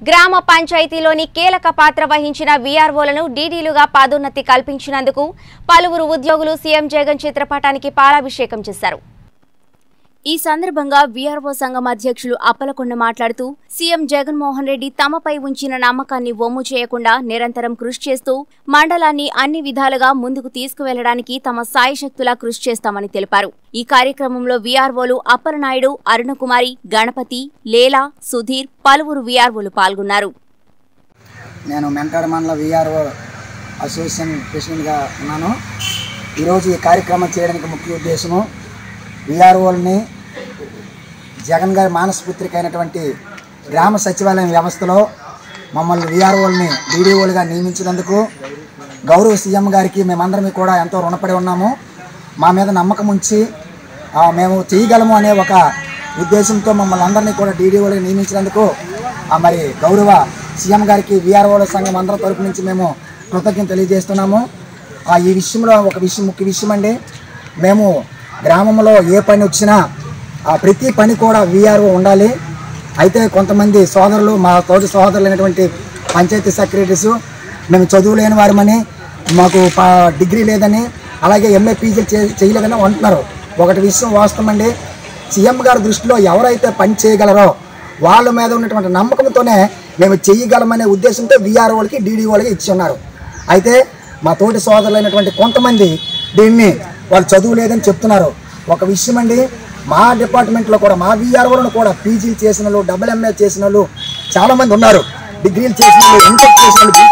గ్రామ పంచాయతీలోని కీలక పాత్ర వహించిన వీఆర్ఓలను డీడీలుగా పదోన్నతి కల్పించినందుకు పలువురు ఉద్యోగులు సీఎం జగన్ చిత్రపటానికి పాలాభిషేకం చేశారు ఈ సందర్భంగా వీఆర్ఓ సంఘం అధ్యక్షులు అప్పలకొండ మాట్లాడుతూ సీఎం జగన్మోహన్ రెడ్డి తమపై ఉంచిన నమ్మకాన్ని వమ్ము చేయకుండా నిరంతరం కృషి చేస్తూ మండలాన్ని అన్ని విధాలుగా ముందుకు తీసుకువెళ్లడానికి తమ సాయశక్తులా కృషి చేస్తామని తెలిపారు ఈ కార్యక్రమంలో వీఆర్ఓలు అప్పలనాయుడు అరుణకుమారి గణపతి లేలా సుధీర్ పలువురు వీఆర్ఓలు పాల్గొన్నారు నేను మెంటాడ మండల విఆర్ఓ అసోసియేషన్ ప్రెసిడెంట్గా ఉన్నాను ఈరోజు ఈ కార్యక్రమం చేయడానికి ముఖ్య ఉద్దేశము విఆర్ఓల్ని జగన్ గారి మానసపుత్రిక అయినటువంటి గ్రామ సచివాలయం వ్యవస్థలో మమ్మల్ని విఆర్ఓల్ని డీడీఓలుగా నియమించినందుకు గౌరవ సీఎం గారికి మేమందరం కూడా ఎంతో రుణపడి ఉన్నాము మా మీద నమ్మకం ఉంచి ఆ, మేము చేయగలము అనే ఒక ఉద్దేశంతో మమ్మల్ని అందరినీ కూడా డీడీఓలుగా నియమించినందుకు ఆ, మరి గౌరవ సీఎం గారికి విఆర్ఓల సంఘం అందరి తరపు నుంచి మేము కృతజ్ఞత తెలియజేస్తున్నాము ఆ, ఈ విషయంలో ఒక విషయం ముఖ్య విషయం అండి మేము గ్రామంలో ఏ పని వచ్చినా ఆ ప్రతి పని కూడా విఆర్ఓ ఉండాలి అయితే కొంతమంది సోదరులు మా తోటి సోదరులు అయినటువంటి పంచాయతీ సెక్రటరీస్ మేము చదువు లేని వారమని మాకు ప- డిగ్రీ లేదని అలాగే ఎంఏ పీజీ చేయలేదని అంటున్నారు ఒకటి విషయం వాస్తవమండి సీఎం గారి దృష్టిలో ఎవరైతే పని చేయగలరో వాళ్ళ మీద ఉన్నటువంటి నమ్మకంతోనే మేము చేయగలమనే ఉద్దేశంతో విఆర్ఓలకి డీడీఓలకి ఇచ్చి ఉన్నారు అయితే మా తోటి సోదరులైనటువంటి కొంతమంది దీన్ని వాళ్ళు చదువు లేదని చెప్తున్నారు ఒక విషయం అండి మా డిపార్ట్మెంట్లో కూడా మా విఆర్ఓలను కూడా పీజీలు చేసిన వాళ్ళు డబుల్ ఎంఏ చేసిన వాళ్ళు చాలామంది ఉన్నారు డిగ్రీలు చేసిన వాళ్ళు ఇంటర్ చేసిన వాళ్ళు